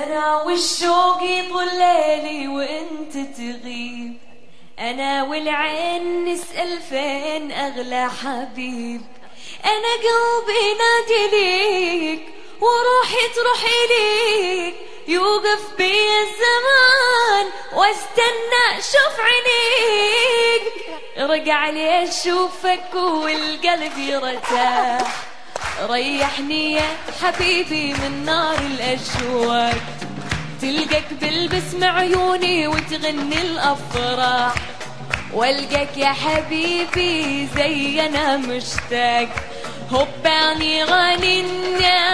أنا والشوق يطول ليلي وأنت تغيب أنا والعين نسأل فين أغلى حبيب أنا قلبي نادي ليك وروحي تروح إليك يوقف بي الزمان واستنى اشوف عينيك رجع لي اشوفك والقلب يرتاح ريحني يا حبيبي من نار الاشواق تلقاك بالبسم عيوني وتغني الافراح والقاك يا حبيبي زي انا مشتاق هباني غني